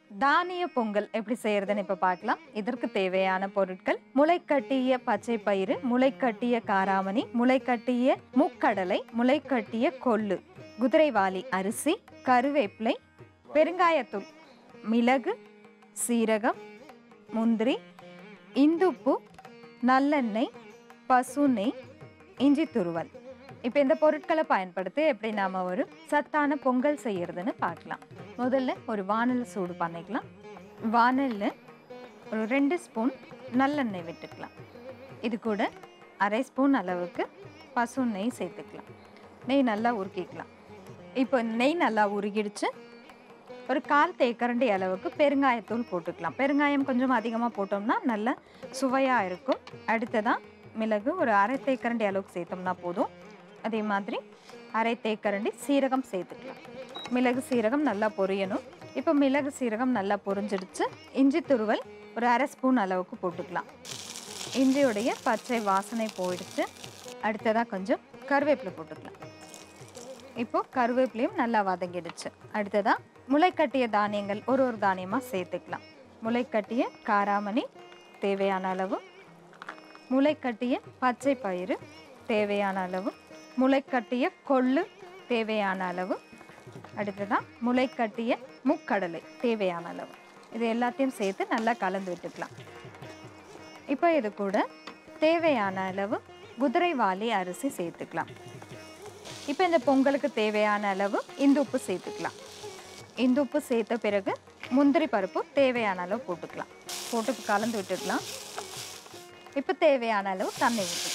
தானிய பொங்கல் எப்படி செய்யறதுன்னு இப்ப பார்க்கலாம் இதற்கு தேவையான பொருட்கள் முளைக்கட்டிய பச்சை பயிறு முளைக்கட்டிய காராமணி முளைக்கட்டிய முக்கடலை முளைக்கட்டிய கொள்ளு குதிரைவாலி அரிசி கருவேப்பிலை பெருங்காயத்தூள் மிளகு சீரகம் முந்திரி இந்துப்பு நல்லெண்ணெய் பசு நெய் இஞ்சி துருவல் இப்போ இந்த பொருட்களை பயன்படுத்தி எப்படி நாம ஒரு சத்தான பொங்கல் செய்யறதுன்னு பார்க்கலாம் முதல்ல ஒரு வானல் சூடு பண்ணிக்கலாம் வானல்ல ஒரு ரெண்டு ஸ்பூன் நல்லெண்ணெய் விட்டுக்கலாம் இது கூட அரை ஸ்பூன் அளவுக்கு பசு நெய் சேர்த்துக்கலாம் நெய் நல்லா உருக்கிக்கலாம் இப்போ நெய் நல்லா உருகிடுச்சு ஒரு கால் தேக்கரண்டி அளவுக்கு பெருங்காயத்தூள் போட்டுக்கலாம் பெருங்காயம் கொஞ்சம் அதிகமாக போட்டோம்னா நல்ல சுவையாக இருக்கும் அடுத்ததான் மிளகு ஒரு அரை தேக்கரண்டி அளவுக்கு சேர்த்தோம்னா போதும் அதே மாதிரி அரை தேக்கரண்டி சீரகம் சேர்த்துக்கலாம் மிளகு சீரகம் நல்லா பொரியணும் இப்போ மிளகு சீரகம் நல்லா பொரிஞ்சிடுச்சு இஞ்சி துருவல் ஒரு அரை ஸ்பூன் அளவுக்கு போட்டுக்கலாம் இஞ்சியுடைய பச்சை வாசனை போயிடுச்சு அடுத்ததாக கொஞ்சம் கருவேப்பிலை போட்டுக்கலாம் இப்போ கருவேப்பிலையும் நல்லா வதங்கிடுச்சு அடுத்ததா முளைக்கட்டிய தானியங்கள் ஒரு ஒரு தானியமாக சேர்த்துக்கலாம் முளைக்கட்டிய காராமணி தேவையான அளவு முளைக்கட்டிய பச்சை பயிறு தேவையான அளவு முளைக்கட்டிய கொள்ளு தேவையான அளவு அடுத்ததான் முளைக்கட்டிய முக்கடலை தேவையான அளவு இது எல்லாத்தையும் சேர்த்து நல்லா கலந்து விட்டுக்கலாம் இப்போ இது கூட தேவையான அளவு குதிரைவாலி அரிசி சேர்த்துக்கலாம் இப்போ இந்த பொங்கலுக்கு தேவையான அளவு இந்து உப்பு சேர்த்துக்கலாம் இந்து உப்பு சேர்த்த பிறகு முந்திரி பருப்பு தேவையான அளவு போட்டுக்கலாம் போட்டு கலந்து விட்டுக்கலாம் இப்போ தேவையான அளவு தண்ணி ஊற்றிக்கலாம்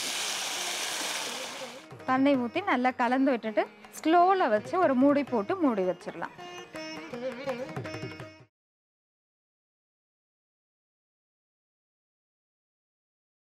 தண்ணி ஊற்றி நல்லா கலந்து விட்டுட்டு ஸ்லோவில் வச்சு ஒரு மூடி போட்டு மூடி வச்சிடலாம்